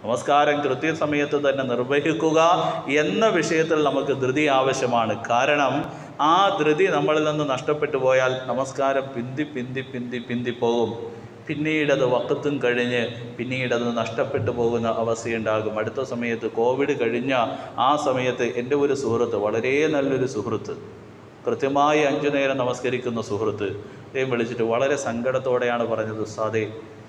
നമസ്കാരം കൃത്യസമയത്ത് തന്നെ നിർവഹിക്കുക എന്ന വിഷയത്തിൽ നമുക്ക് ധൃതി ആവശ്യമാണ് കാരണം ആ ധൃതി നമ്മളിൽ നിന്ന് നഷ്ടപ്പെട്ടു പോയാൽ നമസ്കാരം പിന്തി പിന്തി പിന്തി പിന്തി പോകും പിന്നീട് അത് വക്കത്തും കഴിഞ്ഞ് പിന്നീട് അത് നഷ്ടപ്പെട്ടു പോകുന്ന അവസ്ഥയുണ്ടാകും അടുത്ത സമയത്ത് കോവിഡ് കഴിഞ്ഞ ആ സമയത്ത് എൻ്റെ ഒരു സുഹൃത്ത് വളരെ നല്ലൊരു സുഹൃത്ത് കൃത്യമായി അഞ്ചു നേരം നമസ്കരിക്കുന്ന സുഹൃത്ത് അദ്ദേഹം വിളിച്ചിട്ട് വളരെ സങ്കടത്തോടെയാണ് പറഞ്ഞത് ഉസ്താദേ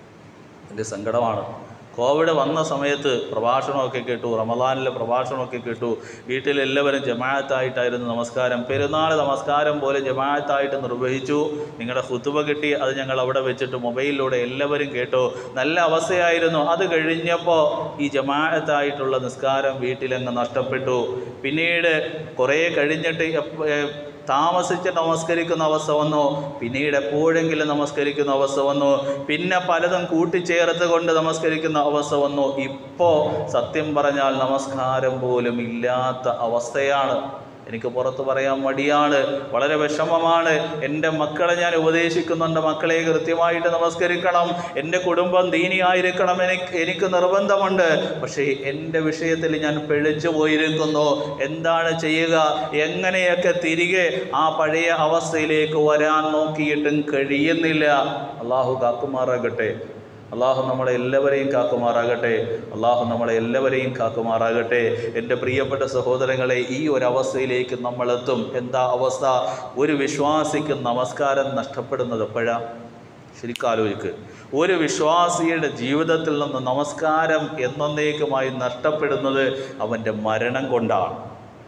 വലിയ സങ്കടമാണ് കോവിഡ് വന്ന സമയത്ത് പ്രഭാഷണമൊക്കെ കേട്ടു റമദാനിലെ പ്രഭാഷണമൊക്കെ കേട്ടു വീട്ടിലെല്ലാവരും ജമാഅത്തായിട്ടായിരുന്നു നമസ്കാരം പെരുന്നാൾ നമസ്കാരം പോലെ ജമാഅത്തായിട്ട് നിർവഹിച്ചു നിങ്ങളുടെ ഹുത്തുബ കിട്ടി അത് ഞങ്ങൾ അവിടെ വെച്ചിട്ട് മൊബൈലിലൂടെ എല്ലാവരും കേട്ടു നല്ല അവസ്ഥയായിരുന്നു അത് കഴിഞ്ഞപ്പോൾ ഈ ജമാഅത്തായിട്ടുള്ള നിസ്കാരം വീട്ടിലങ്ങ് നഷ്ടപ്പെട്ടു പിന്നീട് കുറേ കഴിഞ്ഞിട്ട് എപ്പ- ഏ, താമസിച്ച് നമസ്കരിക്കുന്ന അവസ്ഥ വന്നു പിന്നീട് എപ്പോഴെങ്കിലും നമസ്കരിക്കുന്ന അവസ്ഥ വന്നു പിന്നെ പലതും കൂട്ടിച്ചേർത്ത് കൊണ്ട് നമസ്കരിക്കുന്ന അവസ്ഥ വന്നു ഇപ്പോൾ സത്യം പറഞ്ഞാൽ നമസ്കാരം പോലും ഇല്ലാത്ത അവസ്ഥയാണ് എനിക്ക് പുറത്ത് പറയാൻ മടിയാണ് വളരെ വിഷമമാണ് എൻ്റെ മക്കളെ ഞാൻ ഉപദേശിക്കുന്നുണ്ട് മക്കളെ കൃത്യമായിട്ട് നമസ്കരിക്കണം എൻ്റെ കുടുംബം ദീനിയായിരിക്കണം എനിക്ക് എനിക്ക് നിർബന്ധമുണ്ട് പക്ഷേ എൻ്റെ വിഷയത്തിൽ ഞാൻ പിഴച്ചു പോയിരിക്കുന്നു എന്താണ് ചെയ്യുക എങ്ങനെയൊക്കെ തിരികെ ആ പഴയ അവസ്ഥയിലേക്ക് വരാൻ നോക്കിയിട്ടും കഴിയുന്നില്ല അള്ളാഹു കാക്കുമാറാകട്ടെ അള്ളാഹു നമ്മളെ എല്ലാവരെയും കാക്കുമാറാകട്ടെ അള്ളാഹു നമ്മളെ എല്ലാവരെയും കാക്കുമാറാകട്ടെ എൻ്റെ പ്രിയപ്പെട്ട സഹോദരങ്ങളെ ഈ ഒരു അവസ്ഥയിലേക്ക് നമ്മളെത്തും എന്താ അവസ്ഥ ഒരു വിശ്വാസിക്ക് നമസ്കാരം നഷ്ടപ്പെടുന്നത് എപ്പോഴാ ശരിക്കാലോചിക്ക് ഒരു വിശ്വാസിയുടെ ജീവിതത്തിൽ നിന്ന് നമസ്കാരം എന്നേക്കുമായി നഷ്ടപ്പെടുന്നത് അവൻ്റെ മരണം കൊണ്ടാണ്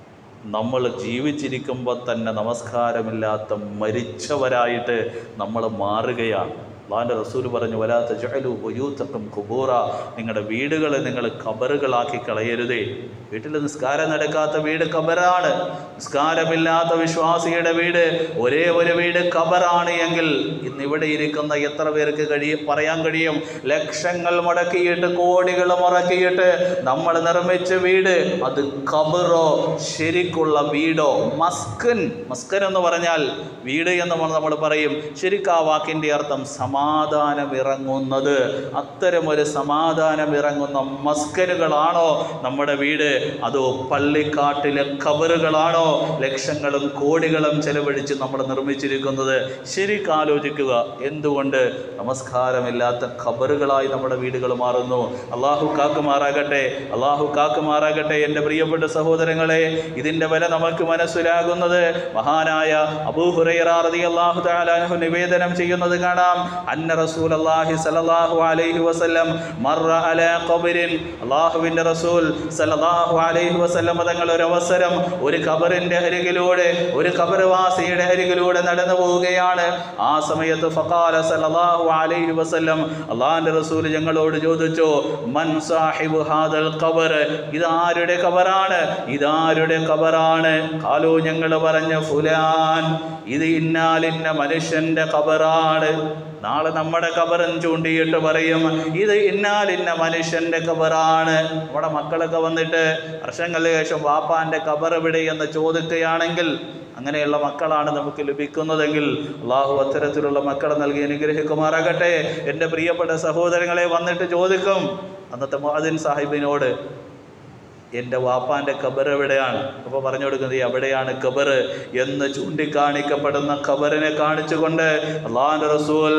നമ്മൾ ജീവിച്ചിരിക്കുമ്പോൾ തന്നെ നമസ്കാരമില്ലാത്ത മരിച്ചവരായിട്ട് നമ്മൾ മാറുകയാണ് അള്ളാൻ്റെ റസൂൽ പറഞ്ഞു വലാത്ത ജഹലു ഒയൂത്തക്കും കുബൂറ നിങ്ങളുടെ വീടുകളെ നിങ്ങൾ കബറുകളാക്കി കളയരുതേ വീട്ടിൽ നിസ്കാരം നടക്കാത്ത വീട് കബറാണ് നിസ്കാരമില്ലാത്ത വിശ്വാസിയുടെ വീട് ഒരേ ഒരു വീട് കബറാണ് എങ്കിൽ ഇന്ന് ഇവിടെ ഇരിക്കുന്ന എത്ര പേർക്ക് കഴിയും പറയാൻ കഴിയും ലക്ഷങ്ങൾ മുടക്കിയിട്ട് കോടികൾ മുടക്കിയിട്ട് നമ്മൾ നിർമ്മിച്ച വീട് അത് കബറോ ശരിക്കുള്ള വീടോ മസ്കൻ മസ്കൻ എന്ന് പറഞ്ഞാൽ വീട് എന്ന് നമ്മൾ പറയും ശരിക്കും ആ വാക്കിൻ്റെ അർത്ഥം സമാധാനം ഇറങ്ങുന്നത് അത്തരം ഒരു സമാധാനം ഇറങ്ങുന്ന മസ്കനുകളാണോ നമ്മുടെ വീട് അതോ പള്ളിക്കാട്ടിലെ കബറുകളാണോ ലക്ഷങ്ങളും കോടികളും ചെലവഴിച്ച് നമ്മൾ നിർമ്മിച്ചിരിക്കുന്നത് ശരിക്കും ആലോചിക്കുക എന്തുകൊണ്ട് നമസ്കാരമില്ലാത്ത ഖബറുകളായി നമ്മുടെ വീടുകൾ മാറുന്നു അള്ളാഹു കാക്കുമാറാകട്ടെ അള്ളാഹു കാക്കുമാറാകട്ടെ എൻ്റെ പ്രിയപ്പെട്ട സഹോദരങ്ങളെ ഇതിൻ്റെ വില നമുക്ക് മനസ്സിലാകുന്നത് മഹാനായ അബൂഹുറൈറാറതി അള്ളാഹു താലാഹു നിവേദനം ചെയ്യുന്നത് കാണാം അന്ന റസൂൽ അള്ളാഹി സലല്ലാഹു അലൈഹി വസല്ലം മറ അല ഖബറിൻ അള്ളാഹുവിൻ്റെ റസൂൽ സലല്ലാഹു അലൈഹി വസല്ലം തങ്ങൾ ഒരു അവസരം ഒരു ഖബറിൻ്റെ അരികിലൂടെ ഒരു ഖബർവാസിയുടെ അരികിലൂടെ നടന്നു പോവുകയാണ് ആ സമയത്ത് ഫഖാല സല്ലല്ലാഹു അലൈഹി വസല്ലം അള്ളാഹിൻ്റെ റസൂൽ ഞങ്ങളോട് ചോദിച്ചു മൻ സാഹിബു ഹാദൽ ഖബർ ഇതാരുടെ ഖബറാണ് ഇതാരുടെ ഖബറാണ് കാലോ ഞങ്ങൾ പറഞ്ഞ ഫുലാൻ ഇത് ഇന്നാലിന്ന മനുഷ്യന്റെ ഖബറാണ് നാളെ നമ്മുടെ കബറും ചൂണ്ടിയിട്ട് പറയും ഇത് ഇന്നാലിന്ന മനുഷ്യന്റെ കബറാണ് നമ്മുടെ മക്കളൊക്കെ വന്നിട്ട് വർഷങ്ങൾക്ക് ശേഷം വാപ്പാന്റെ കബർ എവിടെ എന്ന് ചോദിക്കുകയാണെങ്കിൽ അങ്ങനെയുള്ള മക്കളാണ് നമുക്ക് ലഭിക്കുന്നതെങ്കിൽ അള്ളാഹു അത്തരത്തിലുള്ള മക്കളെ നൽകി അനുഗ്രഹിക്കുമാറാകട്ടെ എൻ്റെ പ്രിയപ്പെട്ട സഹോദരങ്ങളെ വന്നിട്ട് ചോദിക്കും അന്നത്തെ മൊഹദിൻ സാഹിബിനോട് എൻ്റെ വാപ്പാൻ്റെ ഖബർ എവിടെയാണ് അപ്പോൾ പറഞ്ഞു കൊടുക്കുന്നത് "ഈ എവിടെയാണ് ഖബർ എന്ന് ചൂണ്ടിക്കാണിക്കപ്പെടുന്ന ഖബറിനെ കാണിച്ചുകൊണ്ട് അള്ളാഹുൻ്റെ റസൂൽ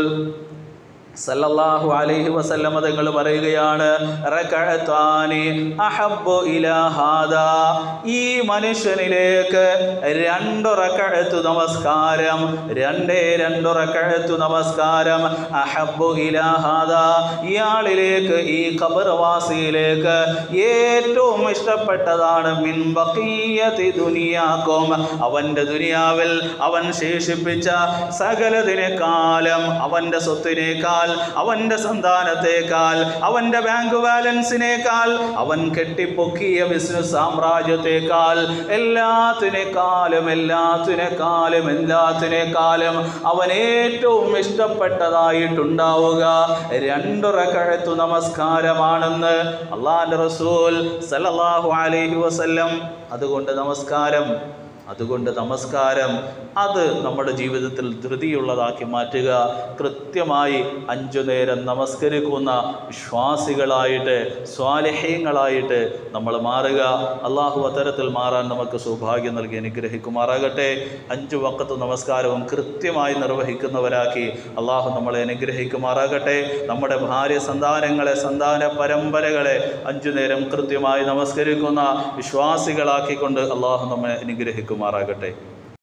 സല്ലല്ലാഹു അലൈഹി വസല്ലമ തങ്ങൾ പറയുകയാണ് റകഅത്താനി അഹബ്ബു ഇലാ ഹാദാ ഈ മനുഷ്യനിലേക്ക് രണ്ടു റകഅത്ത് നമസ്കാരം രണ്ടേ രണ്ടു റകഅത്ത് നമസ്കാരം അഹബ്ബു ഇലാ ഹാദാ ഇയാളിലേക്ക് ഈ ഖബർവാസിയിലേക്ക് ഏറ്റവും ഇഷ്ടപ്പെട്ടതാണ് മിൻ ബഖിയതി ദുനിയാക്കും അവൻ്റെ ദുനിയാവിൽ അവൻ ശേഷിപ്പിച്ച സകലതിനേക്കാളും അവൻ്റെ സ്വത്തിനേക്കാൾ അവൻ്റെ സന്താനത്തേക്കാൾ അവൻ്റെ ബാങ്ക് ബാലൻസിനേക്കാൾ അവൻ കെട്ടിപ്പൊക്കിയ ബിസിനസ് സാമ്രാജ്യത്തേക്കാൾ എല്ലാത്തിനേക്കാളും എല്ലാത്തിനേക്കാളും എല്ലാത്തിനേക്കാളും അവൻ ഏറ്റവും ഇഷ്ടപ്പെട്ടതായിട്ടുണ്ടാവുക രണ്ടു റകഅത്തു നമസ്കാരമാണെന്ന് അള്ളാഹിൻ്റെ റസൂൽ സല്ലല്ലാഹു അലൈഹി വസല്ലം അതുകൊണ്ട് നമസ്കാരം അതുകൊണ്ട് നമസ്കാരം അത് നമ്മുടെ ജീവിതത്തിൽ ധൃതിയുള്ളതാക്കി മാറ്റുക കൃത്യമായി അഞ്ചു നേരം നമസ്കരിക്കുന്ന വിശ്വാസികളായിട്ട് സ്വാലഹ്യങ്ങളായിട്ട് നമ്മൾ മാറുക അള്ളാഹു അത്തരത്തിൽ മാറാൻ നമുക്ക് സൗഭാഗ്യം നൽകി അനുഗ്രഹിക്കുമാറാകട്ടെ അഞ്ചു വക്കത്ത് നമസ്കാരവും കൃത്യമായി നിർവഹിക്കുന്നവരാക്കി അള്ളാഹു നമ്മളെ അനുഗ്രഹിക്കുമാറാകട്ടെ നമ്മുടെ ഭാര്യ സന്താനങ്ങളെ സന്താന പരമ്പരകളെ അഞ്ചു നേരം കൃത്യമായി നമസ്കരിക്കുന്ന വിശ്വാസികളാക്കിക്കൊണ്ട് അള്ളാഹു നമ്മെ അനുഗ്രഹിക്കുമാറാകട്ടെ